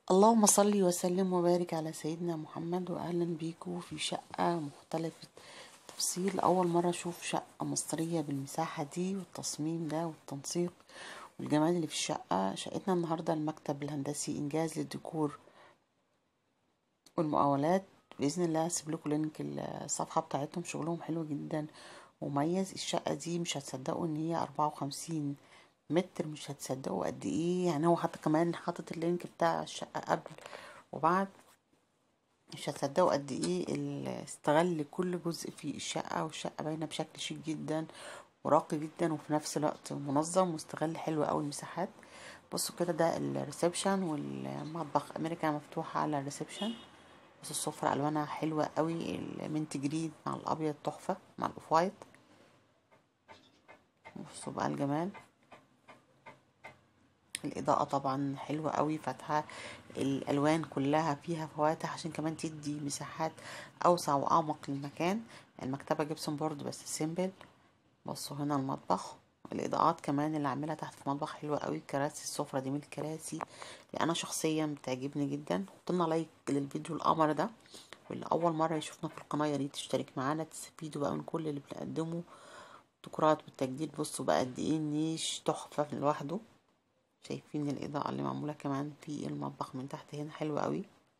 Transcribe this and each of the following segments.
اللهم صل وسلم وبارك على سيدنا محمد واهلا بيكم في شقة مختلفة تفصيل اول مرة اشوف شقة مصرية بالمساحة دي والتصميم ده والتنسيق والجمال اللي في الشقة شقتنا النهاردة المكتب الهندسي انجاز للديكور والمقاولات باذن الله هسيب لكم لينك الصفحة بتاعتهم شغلهم حلو جدا ومميز الشقة دي مش هتصدقوا ان هي اربعة وخمسين متر مش هتصدقوا قد ايه يعني هو حتى كمان حاطط اللينك بتاع الشقة قبل وبعد مش هتصدقوا قد ايه ال- استغل كل جزء في الشقة والشقة باينة بشكل شيك جدا وراقي جدا وفي نفس الوقت منظم واستغل حلو قوي المساحات بصوا كده ده الريسبشن والمطبخ امريكا مفتوحة على الريسبشن بصوا السفرة الوانها حلوة قوي المنت جريد مع الابيض تحفة مع الاوف وايت بصوا بقى الجمال الإضاءة طبعا حلوة قوي فاتحة الألوان كلها فيها فواتح عشان كمان تدي مساحات أوسع وأعمق للمكان المكتبة جبسون بورد بس سيمبل بصوا هنا المطبخ الإضاءات كمان اللي عاملها تحت في المطبخ حلوة قوي كراسي السفرة دي من الكراسي اللي أنا شخصيا بتعجبني جدا حطلنا لايك للفيديو القمر ده واللي أول مرة يشوفنا في القناة يا ريت تشترك معانا تستفيدوا بقى من كل اللي بنقدمه الديكورات والتجديد بصوا بقى قد ايه النيش تحفة لوحده شايفين الإضاءة اللي معمولة كمان في المطبخ من تحت هنا حلوة قوي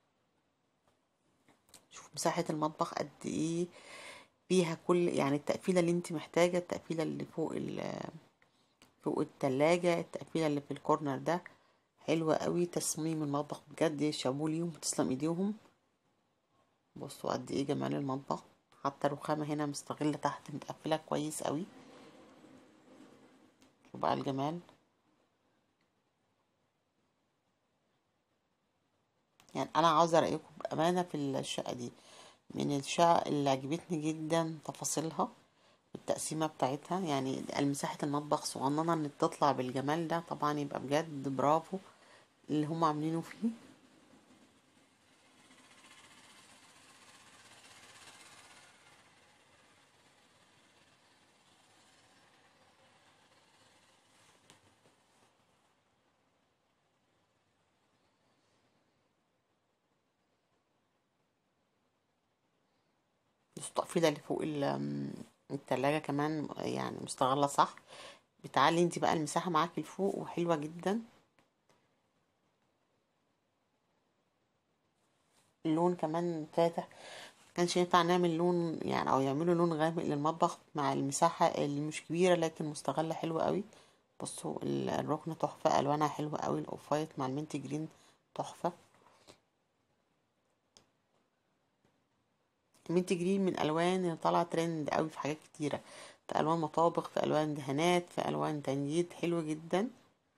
شوف مساحة المطبخ قد ايه فيها كل يعني التقفيلة اللي انت محتاجة التقفيلة اللي فوق ال فوق التلاجة التقفيلة اللي في الكورنر ده حلوة قوي تصميم المطبخ بجد شابوا ليهم وتسلم ايديهم بصوا قد ايه جمال المطبخ حتى الرخامة هنا مستغلة تحت متقفلة كويس قوي وبقى الجمال يعني انا عاوزه رايكم بامانه في الشقه دي من الشقق اللي عجبتني جدا تفاصيلها التقسيمه بتاعتها يعني مساحه المطبخ صغننه ان تطلع بالجمال ده طبعا يبقى بجد برافو اللي هم عاملينه فيه التقفيله اللي فوق ال- التلاجة كمان يعني مستغله صح بتعلي انت بقى المساحه معاكي لفوق وحلوه جدا اللون كمان فاتح كانش ينفع نعمل لون يعني او يعملوا لون غامق للمطبخ مع المساحة اللي مش كبيرة لكن مستغلة حلوة قوي بصوا ال- الركنة تحفة الوانها حلوة قوي الاوف وايت مع المنت جرين تحفة المنت جرين من الالوان اللي طالعة ترند قوي في حاجات كتيرة في الوان مطابخ في الوان دهانات في الوان تنجيد حلو جدا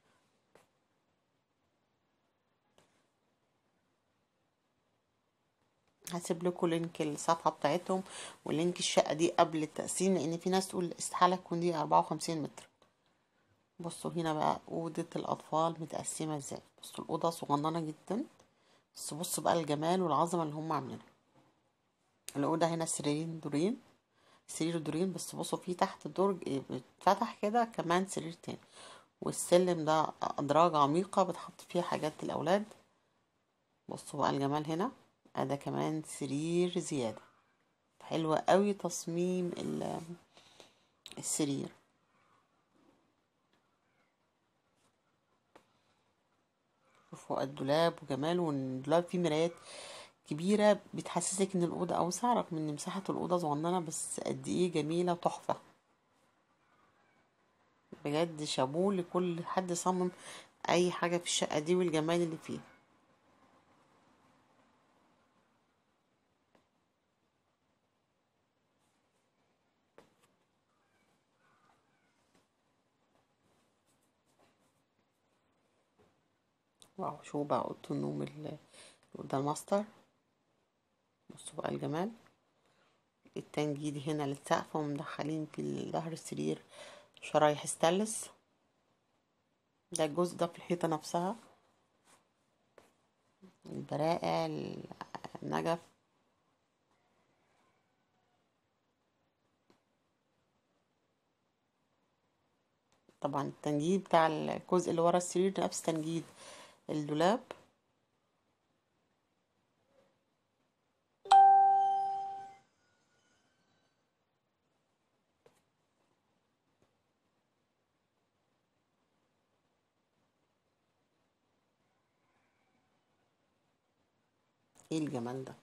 هسيب لكم لينك الصفحة بتاعتهم ولينك الشقة دي قبل التقسيم لأن في ناس تقول استحالة تكون دي أربعة وخمسين متر بصوا هنا بقى أوضة الأطفال متقسمة ازاي بصوا الأوضة صغننة جدا بس بصوا بقى الجمال والعظمة اللي هم عاملينها الأوضة هنا سريرين دورين سرير دورين بس بصوا في تحت درج بيتفتح كده كمان سرير تاني والسلم ده أدراج عميقة بتحط فيها حاجات الأولاد بصوا بقى الجمال هنا ده كمان سرير زيادة حلوة قوي تصميم ال- السرير شوفوا الدولاب وجماله والدولاب فيه مرايات كبيرة بتحسسك ان الأوضة أوسع رغم ان مساحة الأوضة صغننة بس قد ايه جميلة وتحفة بجد شابوه لكل حد صمم أي حاجة في الشقة دي والجمال اللي فيها واو شو بقى أوضة النوم ال- ده الماستر بصوا بقى الجمال التنجيد هنا للسقف ومدخلين في ظهر السرير شرايح ستانلس ده الجزء ده في الحيطة نفسها البراءة النجف طبعا التنجيد بتاع الجزء اللي ورا السرير نفس تنجيد الدولاب ايه الجمال ده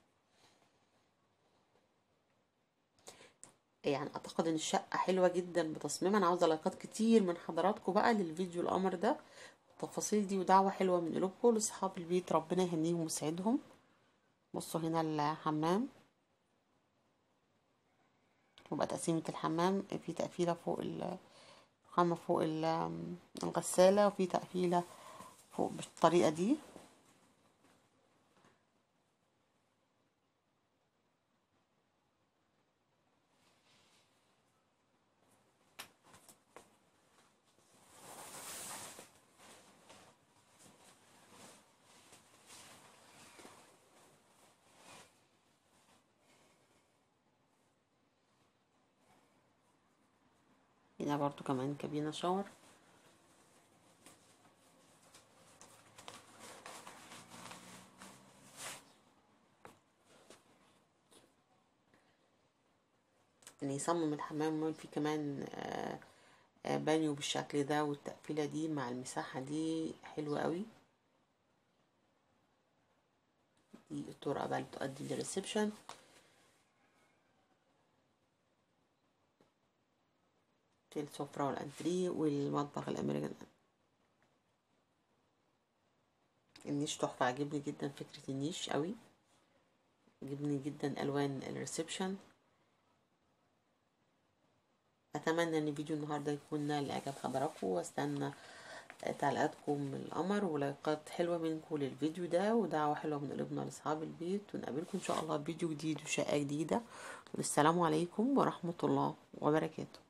يعني اعتقد ان الشقة حلوة جدا بتصميمها انا عاوزة لايكات كتير من حضراتكم بقى للفيديو القمر ده التفاصيل دي ودعوة حلوة من قلوبكم لاصحاب البيت ربنا يهنيهم ويسعدهم بصوا هنا الحمام وبقى تقسيمة الحمام في تقفيلة فوق الرخامة فوق الغسالة وفي تقفيلة فوق بالطريقة دي هنا برضو كمان كابينة شاور ان يصمم الحمام فيه كمان آه آه بانيو بالشكل ده والتقفيلة دي مع المساحة دي حلوة قوي دي الطرقة بقى اللي تؤدي للريسبشن في السفرة والأنتريه والمطبخ الأمريكان النيش تحفة عجبني جدا فكرة النيش قوي عجبني جدا ألوان الريسبشن أتمنى إن فيديو النهاردة يكون لإعجاب حضراتكم واستنى تعليقاتكم من القمر ولايكات حلوة منكم للفيديو ده ودعوة حلوة من قلوبنا لأصحاب البيت ونقابلكم إن شاء الله بفيديو جديد وشقة جديدة والسلام عليكم ورحمة الله وبركاته